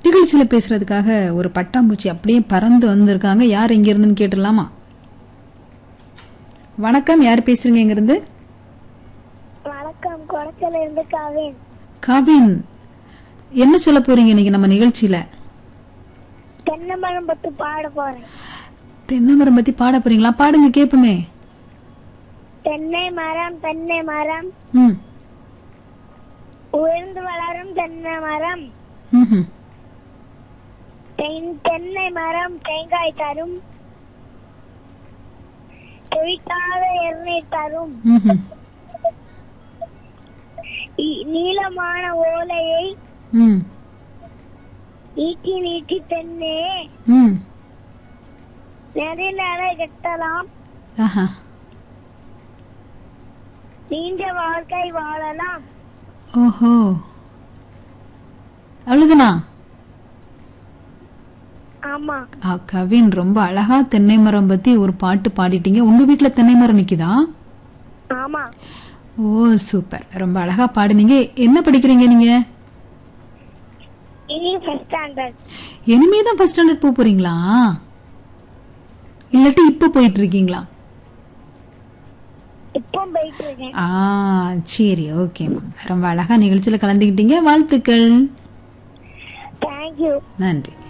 நிகழ்ச்சியில பேசுறதுக்காக ஒரு பட்டாம்பூச்சி அப்படியே பறந்து வந்திருக்காங்க யார் எங்க இருந்துன்னு கேட்டுடலாமா வணக்கம் யார் பேசுறீங்க இங்க இருந்து வணக்கம் குளத்துல இருந்து கவின் கவின் என்ன சொல்ல போறீங்க இன்னைக்கு நம்ம நிகழ்ச்சியில தென்னை மரம் பத்தி பாட போறேன் தென்னை மரம் பத்தி பாட போறீங்களா பாடுங்க கேப்போமே தென்னை மரம் தென்னை மரம் ம் உயர்ந்து வளரும் தென்னை மரம் ம்ஹும். தென்- தென்னை மரம் தேங்காய் தரும் தெவிட்டாத எண்ணெய் தரும் ம்ஹும். இ- நீளமான ஓலையை ம் நீட்டி நீட்டி தென்னே ம் நிறைய நேர கட்டலாம் ஆஹா நீண்ட வாழ்க்கை வாழலாம் ஓஹோ அவ்வளவுதானா ஆமா ஆ, கவின் ரொம்ப அழகா தென்னை மரம் பத்தி ஒரு பாட்டு பாடிட்டீங்க உங்க வீட்ல தென்னை மரம் நிக்குதா ஆமா ஓ சூப்பர் ரொம்ப அழகா பாடுனீங்க என்ன படிக்கிறீங்க நீங்க இனி ஃபர்ஸ்ட் ஸ்டாண்டர்ட் இனிமே தான் ஃபர்ஸ்ட் ஸ்டாண்டர்ட் போக போறீங்களா இல்லாட்டி இப்ப போயிட்டு இருக்கீங்களா இப்போ போயிட்டு இருக்கேன் ஆ சரி ஓகேம்மா ரொம்ப அழகா நிகழ்ச்சியில கலந்துக்கிட்டீங்க வாழ்த்துக்கள் தேங்க்யூ நன்றி